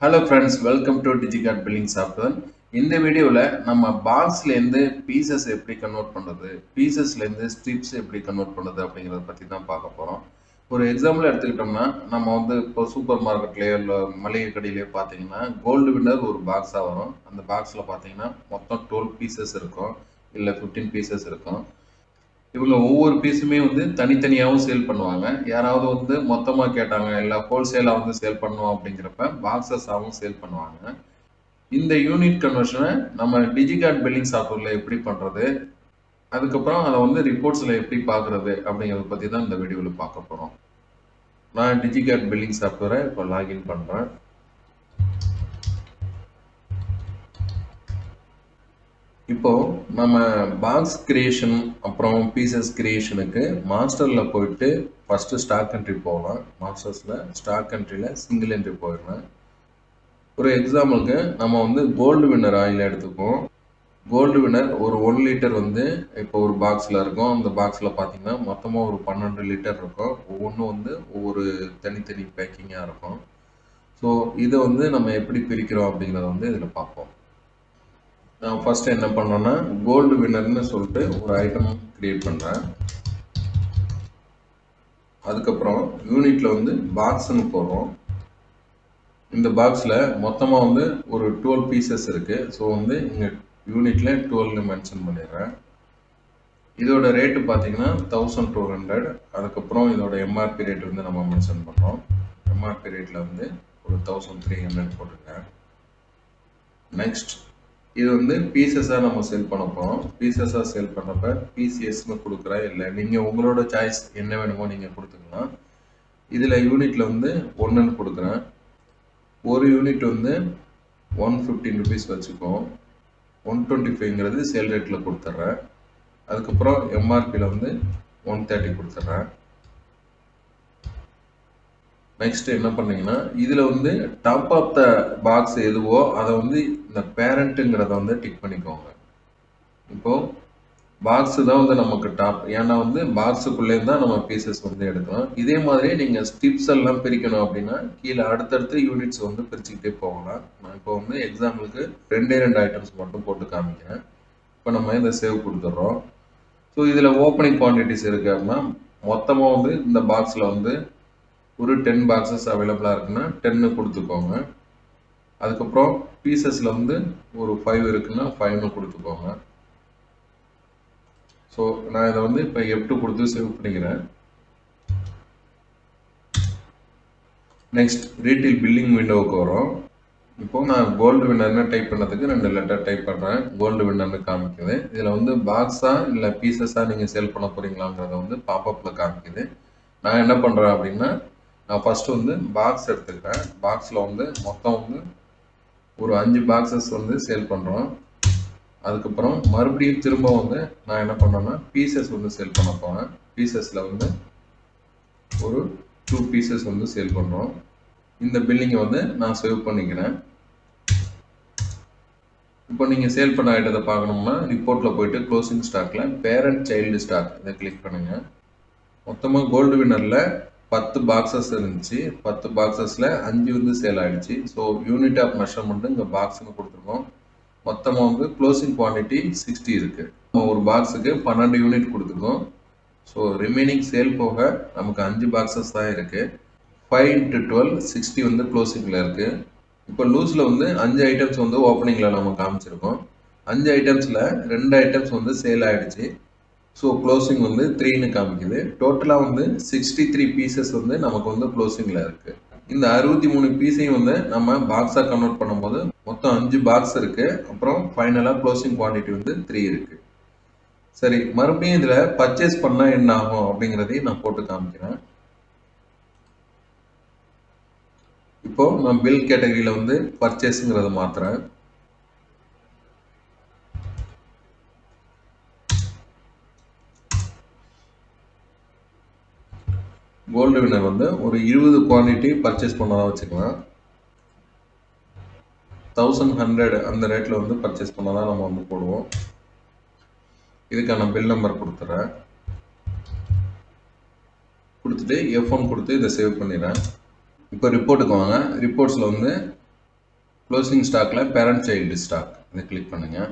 hello friends welcome to Digicard billing software இந்த வீடியோவில் நம்ம பாக்ஸ்லேருந்து பீசஸ் எப்படி கன்வெர்ட் பண்ணுறது பீசஸ்லேருந்து ஸ்ட்ரிப்ஸ் எப்படி கன்வெர்ட் பண்ணுறது அப்படிங்கிறத பற்றி தான் பார்க்க போகிறோம் ஒரு எக்ஸாம்பிள் எடுத்துக்கிட்டோம்னா நம்ம வந்து இப்போ சூப்பர் மார்க்கெட்லேயோ இல்லை மளிகை கடையிலையோ பார்த்தீங்கன்னா கோல்டு வின்னர் ஒரு பாக்ஸாக வரும் அந்த பாக்ஸில் பார்த்தீங்கன்னா மொத்தம் டுவெல் பீசஸ் இருக்கும் இல்லை ஃபிஃப்டீன் பீசஸ் இருக்கும் இவங்க ஒவ்வொரு பீஸுமே வந்து தனித்தனியாகவும் சேல் பண்ணுவாங்க யாராவது வந்து மொத்தமாக கேட்டாங்க இல்லை ஹோல்சேலாக வந்து சேல் பண்ணுவோம் அப்படிங்கிறப்ப பாக்ஸஸாகவும் சேல் பண்ணுவாங்க இந்த யூனிட் கன்வர்ஷனை நம்ம டிஜிகார்ட் பில்லிங் சாஃப்ட்வேரில் எப்படி பண்ணுறது அதுக்கப்புறம் அதை வந்து ரிப்போர்ட்ஸில் எப்படி பார்க்குறது அப்படிங்கிறத பற்றி தான் இந்த வீடியோவில் பார்க்க போகிறோம் நான் டிஜிகார்ட் பில்லிங் சாஃப்ட்வேரை இப்போ லாகின் பண்ணுறேன் இப்போ நம்ம பாக்ஸ் கிரியேஷன் அப்புறம் பீசஸ் கிரியேஷனுக்கு மாஸ்டரில் போயிட்டு ஃபஸ்ட்டு ஸ்டாக் என்ட்ரி போகலாம் மாஸ்டர்ஸில் ஸ்டாக் என்ட்ரியில் சிங்கிள் என்ட்ரி போயிடுறேன் ஒரு எக்ஸாம்பிளுக்கு நம்ம வந்து கோல்டு வின்னர் ஆயில் எடுத்துப்போம் கோல்டு வின்னர் ஒரு ஒன் லிட்டர் வந்து இப்போ ஒரு பாக்ஸில் இருக்கும் அந்த பாக்ஸில் பார்த்தீங்கன்னா மொத்தமாக ஒரு பன்னெண்டு லிட்டர் இருக்கும் ஒவ்வொன்றும் வந்து ஒவ்வொரு தனித்தனி பேக்கிங்காக இருக்கும் ஸோ இதை வந்து நம்ம எப்படி பிரிக்கிறோம் அப்படிங்கிறத வந்து இதில் பார்ப்போம் நான் ஃபஸ்ட்டு என்ன பண்ணேன்னா கோல்டு வின்னர்னு சொல்லிட்டு ஒரு ஐட்டம் க்ரியேட் பண்ணுறேன் அதுக்கப்புறம் யூனிட்டில் வந்து பாக்ஸ்னு போடுறோம் இந்த பாக்ஸில் மொத்தமாக வந்து ஒரு டுவெல் பீசஸ் இருக்குது ஸோ வந்து இங்கே யூனிட்டில் டுவெல்னு மென்ஷன் பண்ணிடுறேன் இதோட ரேட்டு பார்த்தீங்கன்னா தௌசண்ட் டூ ஹண்ட்ரட் அதுக்கப்புறம் இதோட எம்ஆர்பி ரேட் வந்து நம்ம மென்ஷன் பண்ணுறோம் எம்ஆர்பி ரேட்டில் வந்து ஒரு தௌசண்ட் த்ரீ ஹண்ட்ரட் போட்டிருக்கேன் நெக்ஸ்ட் இது வந்து பீசஸாக நம்ம செல் பண்ண போகிறோம் பீசஸாக செல் பண்ணுறப்ப பிசிஎஸ்னு கொடுக்குறேன் இல்லை நீங்கள் உங்களோட சாய்ஸ் என்ன வேணுமோ நீங்கள் கொடுத்துக்கலாம் இதில் யூனிட்டில் வந்து ஒன்றுன்னு கொடுக்குறேன் ஒரு யூனிட் வந்து ஒன் ஃபிஃப்டீன் ருபீஸ் வச்சுக்கோம் ஒன் டுவெண்ட்டி ஃபைவ்ங்கிறது சேல் ரேட்டில் கொடுத்துட்றேன் அதுக்கப்புறம் எம்ஆர்பியில் வந்து ஒன் தேர்ட்டி கொடுத்துட்றேன் நெக்ஸ்ட் என்ன பண்ணீங்கன்னா இதில் வந்து டாப் ஆஃப் த பாக்ஸ் எதுவோ அதை வந்து இந்த பேரண்ட்டுங்கிறத வந்து டிக் பண்ணிக்கோங்க இப்போ பாக்ஸ் தான் வந்து நமக்கு டாப் ஏன்னா வந்து பாக்ஸுக்குள்ளே தான் நம்ம பீசஸ் வந்து எடுக்கணும் இதே மாதிரி நீங்கள் ஸ்டிப்ஸ் எல்லாம் பிரிக்கணும் அப்படின்னா கீழே அடுத்தடுத்து யூனிட்ஸ் வந்து பிரிச்சுக்கிட்டே போகலாம் நான் இப்போ வந்து எக்ஸாம்பிளுக்கு ரெண்டே ரெண்டு ஐட்டம்ஸ் மட்டும் போட்டு காமிக்கிறேன் இப்போ நம்ம இதை சேவ் கொடுத்துட்றோம் ஸோ இதில் ஓப்பனிங் குவான்டிட்டிஸ் இருக்குது அப்படின்னா மொத்தமாக வந்து இந்த பாக்ஸில் வந்து ஒரு டென் பாக்ஸஸ் அவைலபிளாக இருக்குன்னா டென்னு கொடுத்துக்கோங்க அதுக்கப்புறம் பீசஸில் வந்து ஒரு ஃபைவ் இருக்குன்னா ஃபைவ்னு கொடுத்துக்கோங்க ஸோ நான் இதை வந்து இப்போ எப்டு கொடுத்து சேவ் பண்ணிக்கிறேன் நெக்ஸ்ட் ரீட்டெயில் பில்லிங் விண்டோவுக்கு வரும் இப்போ நான் கோல்டு வின்னர்னு டைப் பண்ணதுக்கு ரெண்டு லெட்டர் டைப் பண்ணுறேன் கோல்டு வின்னர்னு காமிக்குது இதில் வந்து பாக்ஸாக இல்லை பீசஸாக நீங்கள் சேல் பண்ண போகிறீங்களாங்கிறத வந்து பாப்பப்பில் காமிக்குது நான் என்ன பண்ணுறேன் அப்படின்னா நான் ஃபஸ்ட்டு வந்து பாக்ஸ் எடுத்துக்கிறேன் பாக்ஸில் வந்து மொத்தம் வந்து ஒரு அஞ்சு பாக்ஸஸ் வந்து சேல் பண்ணுறோம் அதுக்கப்புறம் மறுபடியும் திரும்ப வந்து நான் என்ன பண்ணேன்னா பீசஸ் வந்து சேல் பண்ண போகிறேன் பீசஸில் வந்து ஒரு டூ பீசஸ் வந்து சேல் பண்ணுறோம் இந்த பில்லிங்கை வந்து நான் சேவ் பண்ணிக்கிறேன் இப்போ நீங்கள் சேல் பண்ண ஐட்டத்தை பார்க்கணும்னா ரிப்போர்ட்டில் போயிட்டு க்ளோசிங் ஸ்டாக்கில் பேரண்ட் சைல்டு ஸ்டாக் இதை கிளிக் பண்ணுங்கள் மொத்தமாக கோல்டு வின்னரில் பத்து பாக்ஸஸ் இருந்துச்சு பத்து பாக்ஸஸில் அஞ்சு வந்து சேல் ஆகிடுச்சு ஸோ யூனிட் ஆஃப் மெஷர்மெண்ட்டு இங்கே பாக்ஸ்னு கொடுத்துருக்கோம் மொத்தமாக வந்து க்ளோசிங் குவான்டிட்டி சிக்ஸ்டி இருக்குது ஒரு பாக்ஸுக்கு பன்னெண்டு யூனிட் கொடுத்துருக்கோம் ஸோ ரிமைனிங் சேல் போக நமக்கு அஞ்சு பாக்ஸஸ் தான் இருக்குது ஃபைவ் இன்ட்டு டுவெல் சிக்ஸ்டி வந்து க்ளோசிங்கில் இருக்குது இப்போ லூஸில் வந்து அஞ்சு ஐட்டம்ஸ் வந்து ஓப்பனிங்கில் நம்ம காமிச்சிருக்கோம் அஞ்சு ஐட்டம்ஸில் ரெண்டு ஐட்டம்ஸ் வந்து சேல் ஆகிடுச்சு ஸோ க்ளோசிங் வந்து த்ரீன்னு காமிக்குது டோட்டலாக வந்து சிக்ஸ்டி த்ரீ பீசஸ் வந்து நமக்கு வந்து க்ளோசிங்கில் இருக்குது இந்த அறுபத்தி மூணு பீஸையும் வந்து நம்ம பாக்ஸாக கன்வெர்ட் பண்ணும்போது மொத்தம் அஞ்சு பாக்ஸ் இருக்குது அப்புறம் ஃபைனலாக க்ளோசிங் குவான்டிட்டி வந்து த்ரீ இருக்குது சரி மறுபடியும் இதில் பர்ச்சேஸ் பண்ணால் என்ன ஆகும் அப்படிங்கிறதையும் நான் போட்டு காமிக்கிறேன் இப்போ நான் பில் கேட்டகரியில் வந்து பர்ச்சேஸுங்கிறத மாற்றுறேன் கோல்டு வின்னர் வந்து ஒரு இருபது குவான்டிட்டி பர்ச்சேஸ் பண்ணதாக வச்சுக்கலாம் தௌசண்ட் ஹண்ட்ரட் அந்த ரேட்டில் வந்து பர்ச்சேஸ் பண்ணாதான் நம்ம வந்து போடுவோம் இதுக்கான பில் நம்பர் கொடுத்துட்றேன் கொடுத்துட்டு எஃப் ஒன் கொடுத்து இதை சேவ் பண்ணிடுறேன் இப்போ ரிப்போர்ட்டுக்கு வாங்க ரிப்போர்ட்ஸில் வந்து க்ளோசிங் ஸ்டாக்கில் பேரண்ட் சைல்டு ஸ்டாக் இதை கிளிக் பண்ணுங்கள்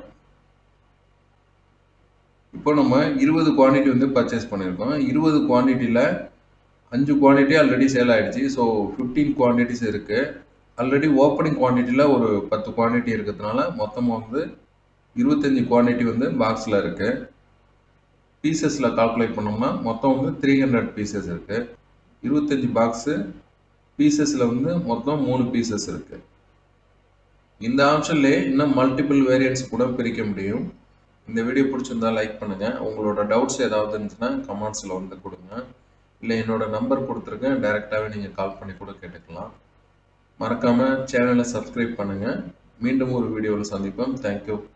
இப்போ நம்ம இருபது குவான்டிட்டி வந்து பர்ச்சேஸ் பண்ணியிருக்கோம் இருபது குவான்டிட்டியில் அஞ்சு குவான்டிட்டி ஆல்ரெடி சேல் ஆகிடுச்சு ஸோ ஃபிஃப்டீன் குவான்டிட்டிஸ் இருக்குது ஆல்ரெடி ஓப்பனிங் குவான்டிட்டியில் ஒரு பத்து குவான்டிட்டி இருக்கிறதுனால மொத்தமாக வந்து இருபத்தஞ்சி குவான்டிட்டி வந்து பாக்ஸில் இருக்குது பீசஸில் கால்குலேட் பண்ணோம்னா மொத்தம் வந்து த்ரீ ஹண்ட்ரட் பீசஸ் இருக்குது இருபத்தஞ்சி பாக்ஸு பீசஸில் வந்து மொத்தம் மூணு பீசஸ் இருக்குது இந்த ஆப்ஷன்லேயே இன்னும் மல்டிபிள் வேரியன்ட்ஸ் கூட பிரிக்க முடியும் இந்த வீடியோ பிடிச்சிருந்தா லைக் பண்ணுங்கள் உங்களோட டவுட்ஸ் ஏதாவது இருந்துச்சுன்னா கமெண்ட்ஸில் வந்து கொடுங்க இல்லை என்னோட நம்பர் கொடுத்துருக்கேன் டைரெக்டாகவே நீங்கள் கால் பண்ணி கூட கேட்டுக்கலாம் மறக்காமல் சேனலை சப்ஸ்கிரைப் பண்ணுங்கள் மீண்டும் ஒரு வீடியோவில் சந்திப்போம் தேங்க்யூ